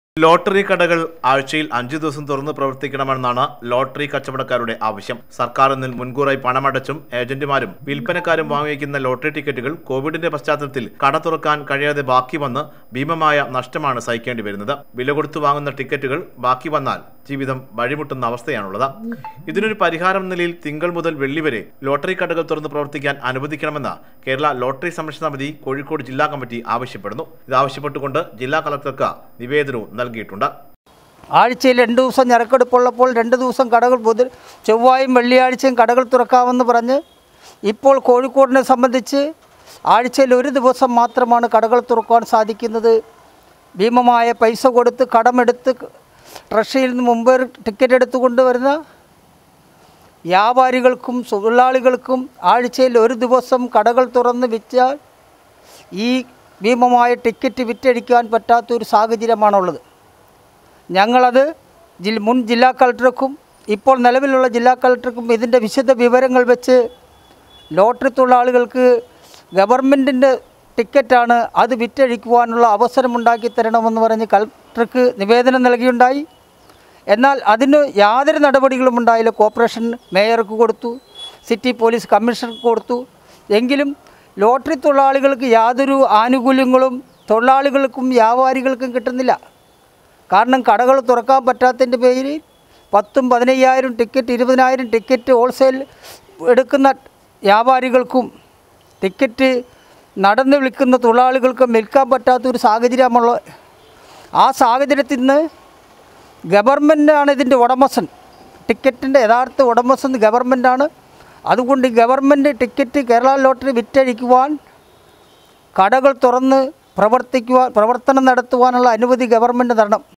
lottery കടകൾ ആഴ്ചയിൽ അഞ്ചു ദിവസം തുറന്ന് പ്രവർത്തിക്കണമെന്നാണ് ലോട്ടറി കച്ചവടക്കാരുടെ ആവശ്യം സർക്കാർ എന്നിൽ മുൻകൂറായി പണമടച്ചും ഏജന്റുമാരും വിൽപ്പനക്കാരും വാങ്ങിവയ്ക്കുന്ന ലോട്ടറി ടിക്കറ്റുകൾ കോവിഡിന്റെ പശ്ചാത്തലത്തിൽ കട തുറക്കാൻ കഴിയാതെ ബാക്കി വന്ന് ഭീമമായ നഷ്ടമാണ് സഹിക്കേണ്ടി വരുന്നത് വില കൊടുത്തു വാങ്ങുന്ന ടിക്കറ്റുകൾ ബാക്കി വന്നാൽ ജീവിതം വഴിമുട്ടുന്ന അവസ്ഥയാണുള്ളത് ഇതിനൊരു പരിഹാരം എന്ന നിലയിൽ തിങ്കൾ മുതൽ വെള്ളി വരെ ലോട്ടറി കടകൾ തുറന്ന് പ്രവർത്തിക്കാൻ അനുവദിക്കണമെന്ന് കേരള ലോട്ടറി സംരക്ഷണ സമിതി കോഴിക്കോട് ജില്ലാ കമ്മിറ്റി ആവശ്യപ്പെടുന്നു ഇതാവശ്യപ്പെട്ടുകൊണ്ട് ജില്ലാ കളക്ടർക്ക് നിവേദനവും നൽകിയിട്ടുണ്ട് ആഴ്ചയിൽ രണ്ട് ദിവസം ഞരക്കെടുപ്പുള്ളപ്പോൾ രണ്ട് ദിവസം കടകൾ ബുധ ചൊവ്വായും വെള്ളിയാഴ്ചയും കടകൾ തുറക്കാമെന്ന് പറഞ്ഞ് ഇപ്പോൾ കോഴിക്കോടിനെ സംബന്ധിച്ച് ആഴ്ചയിൽ ഒരു ദിവസം മാത്രമാണ് കടകൾ തുറക്കാൻ സാധിക്കുന്നത് ഭീമമായ പൈസ കൊടുത്ത് കടമെടുത്ത് ട്രഷറിയിൽ നിന്ന് മുമ്പ് ടിക്കറ്റ് എടുത്തു കൊണ്ടുവരുന്ന വ്യാപാരികൾക്കും തൊഴിലാളികൾക്കും ആഴ്ചയിൽ ഒരു ദിവസം കടകൾ തുറന്ന് വിറ്റാൽ ഈ ഭീമമായ ടിക്കറ്റ് വിറ്റഴിക്കാൻ പറ്റാത്തൊരു സാഹചര്യമാണുള്ളത് ഞങ്ങളത് ജിൽ മുൻ ജില്ലാ കളക്ടർക്കും ഇപ്പോൾ നിലവിലുള്ള ജില്ലാ കളക്ടർക്കും ഇതിൻ്റെ വിശദ വിവരങ്ങൾ വെച്ച് ലോട്ടറി തൊഴിലാളികൾക്ക് ഗവൺമെൻറ്റിൻ്റെ ടിക്കറ്റാണ് അത് വിറ്റഴിക്കുവാനുള്ള അവസരമുണ്ടാക്കി തരണമെന്ന് പറഞ്ഞ് കളക്ടർക്ക് നിവേദനം നൽകിയുണ്ടായി എന്നാൽ അതിന് യാതൊരു നടപടികളും ഉണ്ടായില്ല കോർപ്പറേഷൻ മേയർക്ക് കൊടുത്തു സിറ്റി പോലീസ് കമ്മീഷണർക്ക് കൊടുത്തു എങ്കിലും ലോട്ടറി തൊഴിലാളികൾക്ക് യാതൊരു ആനുകൂല്യങ്ങളും തൊഴിലാളികൾക്കും വ്യാപാരികൾക്കും കിട്ടുന്നില്ല കാരണം കടകൾ തുറക്കാൻ പറ്റാത്തതിൻ്റെ പേരിൽ പത്തും പതിനയ്യായിരം ടിക്കറ്റ് ഇരുപതിനായിരം ടിക്കറ്റ് ഹോൾസെയിൽ എടുക്കുന്ന വ്യാപാരികൾക്കും ടിക്കറ്റ് നടന്ന് വിളിക്കുന്ന തൊഴിലാളികൾക്കും വിൽക്കാൻ പറ്റാത്തൊരു സാഹചര്യമുള്ള ആ സാഹചര്യത്തിൽ നിന്ന് ഗവൺമെൻറ്റാണ് ഇതിൻ്റെ ഉടമസ്ഥൻ ടിക്കറ്റിൻ്റെ യഥാർത്ഥ ഉടമസ്ഥൻ ഗവൺമെൻറ്റാണ് അതുകൊണ്ട് ഈ ഗവൺമെൻറ് ടിക്കറ്റ് കേരള ലോട്ടറി വിറ്റഴിക്കുവാൻ കടകൾ തുറന്ന് പ്രവർത്തിക്കുവാൻ പ്രവർത്തനം നടത്തുവാനുള്ള അനുമതി ഗവൺമെൻറ് തരണം